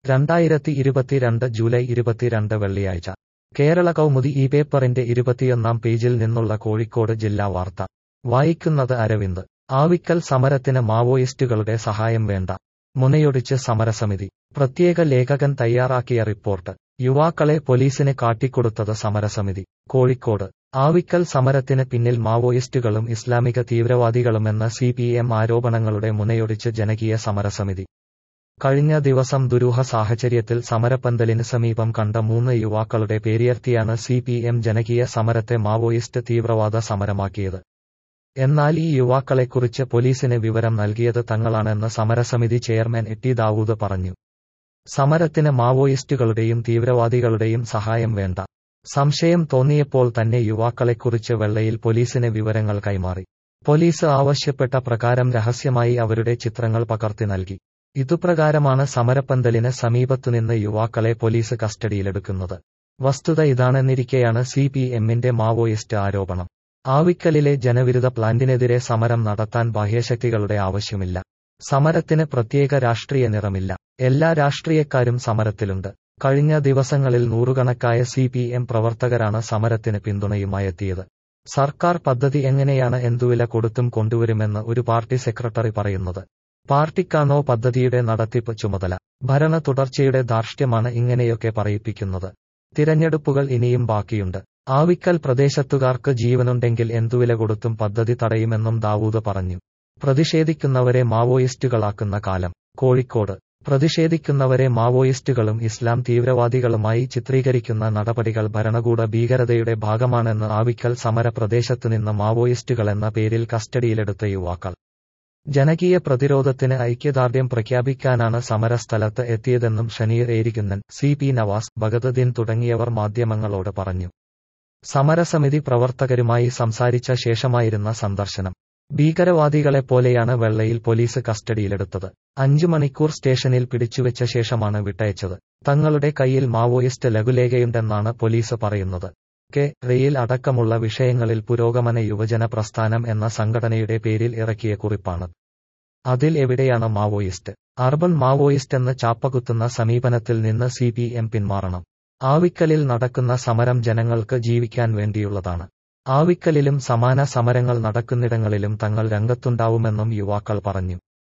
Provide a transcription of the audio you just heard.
രണ്ടായിരത്തി ഇരുപത്തിരണ്ട് ജൂലൈ ഇരുപത്തിരണ്ട് വെള്ളിയാഴ്ച കേരള കൗമുദി ഈ പേപ്പറിന്റെ ഇരുപത്തിയൊന്നാം പേജിൽ നിന്നുള്ള കോഴിക്കോട് ജില്ലാ വാർത്ത വായിക്കുന്നത് അരവിന്ദ് ആവിക്കൽ സമരത്തിന് മാവോയിസ്റ്റുകളുടെ സഹായം വേണ്ട മുനയൊടിച്ച് സമരസമിതി പ്രത്യേക ലേഖകൻ തയ്യാറാക്കിയ റിപ്പോർട്ട് യുവാക്കളെ പോലീസിന് കാട്ടിക്കൊടുത്തത് സമരസമിതി കോഴിക്കോട് ആവിക്കൽ സമരത്തിന് പിന്നിൽ മാവോയിസ്റ്റുകളും ഇസ്ലാമിക തീവ്രവാദികളുമെന്ന സി പി എം ആരോപണങ്ങളുടെ മുനയൊടിച്ച് ജനകീയ സമരസമിതി കഴിഞ്ഞ ദിവസം ദുരൂഹ സാഹചര്യത്തിൽ സമരപ്പന്തലിന് സമീപം കണ്ട മൂന്ന് യുവാക്കളുടെ പേരിയർത്തിയാണ് സി പി എം ജനകീയ സമരത്തെ മാവോയിസ്റ്റ് തീവ്രവാദ സമരമാക്കിയത് എന്നാൽ ഈ യുവാക്കളെക്കുറിച്ച് പോലീസിന് വിവരം നൽകിയത് തങ്ങളാണെന്ന് സമരസമിതി ചെയർമാൻ എ ദാവൂദ് പറഞ്ഞു സമരത്തിന് മാവോയിസ്റ്റുകളുടെയും തീവ്രവാദികളുടെയും സഹായം വേണ്ട സംശയം തോന്നിയപ്പോൾ തന്നെ യുവാക്കളെക്കുറിച്ച് വെള്ളയിൽ പോലീസിന് വിവരങ്ങൾ കൈമാറി പോലീസ് ആവശ്യപ്പെട്ട പ്രകാരം രഹസ്യമായി അവരുടെ ചിത്രങ്ങൾ പകർത്തി നൽകി ഇതുപ്രകാരമാണ് സമരപ്പന്തലിന് സമീപത്തുനിന്ന് യുവാക്കളെ പോലീസ് കസ്റ്റഡിയിലെടുക്കുന്നത് വസ്തുത ഇതാണെന്നിരിക്കെയാണ് സി പി എമ്മിന്റെ മാവോയിസ്റ്റ് ആരോപണം ആവിക്കലിലെ ജനവിരുദ്ധ പ്ലാന്റിനെതിരെ സമരം നടത്താൻ ബാഹ്യശക്തികളുടെ ആവശ്യമില്ല സമരത്തിന് പ്രത്യേക രാഷ്ട്രീയ നിറമില്ല എല്ലാ രാഷ്ട്രീയക്കാരും സമരത്തിലുണ്ട് കഴിഞ്ഞ ദിവസങ്ങളിൽ നൂറുകണക്കായ സി പി എം പ്രവർത്തകരാണ് സമരത്തിന് പിന്തുണയുമായെത്തിയത് സർക്കാർ പദ്ധതി എങ്ങനെയാണ് എന്തുവില കൊടുത്തും കൊണ്ടുവരുമെന്ന് ഒരു പാർട്ടി സെക്രട്ടറി പറയുന്നത് പാർട്ടിക്കാണോ പദ്ധതിയുടെ നടത്തിപ്പ് ചുമതല ഭരണ തുടർച്ചയുടെ ധാർഷ്ട്യമാണ് ഇങ്ങനെയൊക്കെ പറയിപ്പിക്കുന്നത് തിരഞ്ഞെടുപ്പുകൾ ഇനിയും ബാക്കിയുണ്ട് ആവിക്കൽ പ്രദേശത്തുകാർക്ക് ജീവനുണ്ടെങ്കിൽ എന്തുവില കൊടുത്തും പദ്ധതി തടയുമെന്നും ദാവൂദ് പറഞ്ഞു പ്രതിഷേധിക്കുന്നവരെ മാവോയിസ്റ്റുകളാക്കുന്ന കാലം കോഴിക്കോട് പ്രതിഷേധിക്കുന്നവരെ മാവോയിസ്റ്റുകളും ഇസ്ലാം തീവ്രവാദികളുമായി ചിത്രീകരിക്കുന്ന നടപടികൾ ഭരണകൂട ഭീകരതയുടെ ഭാഗമാണെന്ന് ആവിക്കൽ സമരപ്രദേശത്തുനിന്ന് മാവോയിസ്റ്റുകളെന്ന പേരിൽ കസ്റ്റഡിയിലെടുത്ത യുവാക്കൾ ജനകീയ പ്രതിരോധത്തിന് ഐക്യദാർഢ്യം പ്രഖ്യാപിക്കാനാണ് സമരസ്ഥലത്ത് എത്തിയതെന്നും ഷനീർ ഏരിക്കുന്നൻ സി പി നവാസ് ഭഗതുദ്ദീൻ തുടങ്ങിയവർ മാധ്യമങ്ങളോട് പറഞ്ഞു സമരസമിതി പ്രവർത്തകരുമായി സംസാരിച്ച ശേഷമായിരുന്ന സന്ദർശനം ഭീകരവാദികളെപ്പോലെയാണ് വെള്ളയിൽ പോലീസ് കസ്റ്റഡിയിലെടുത്തത് അഞ്ചു മണിക്കൂർ സ്റ്റേഷനിൽ പിടിച്ചുവെച്ച ശേഷമാണ് വിട്ടയച്ചത് തങ്ങളുടെ കയ്യിൽ മാവോയിസ്റ്റ് ലഘുലേഖയുണ്ടെന്നാണ് പോലീസ് പറയുന്നത് കെ റെയിൽ അടക്കമുള്ള വിഷയങ്ങളിൽ പുരോഗമന യുവജന പ്രസ്ഥാനം എന്ന സംഘടനയുടെ പേരിൽ ഇറക്കിയ കുറിപ്പാണ് അതിൽ എവിടെയാണ് മാവോയിസ്റ്റ് അർബൻ മാവോയിസ്റ്റ് എന്ന് ചാപ്പകുത്തുന്ന സമീപനത്തിൽ നിന്ന് സി പി എം പിന്മാറണം ആവിക്കലിൽ നടക്കുന്ന സമരം ജനങ്ങൾക്ക് ജീവിക്കാൻ വേണ്ടിയുള്ളതാണ് ആവിക്കലിലും സമാന സമരങ്ങൾ നടക്കുന്നിടങ്ങളിലും തങ്ങൾ രംഗത്തുണ്ടാവുമെന്നും യുവാക്കൾ പറഞ്ഞു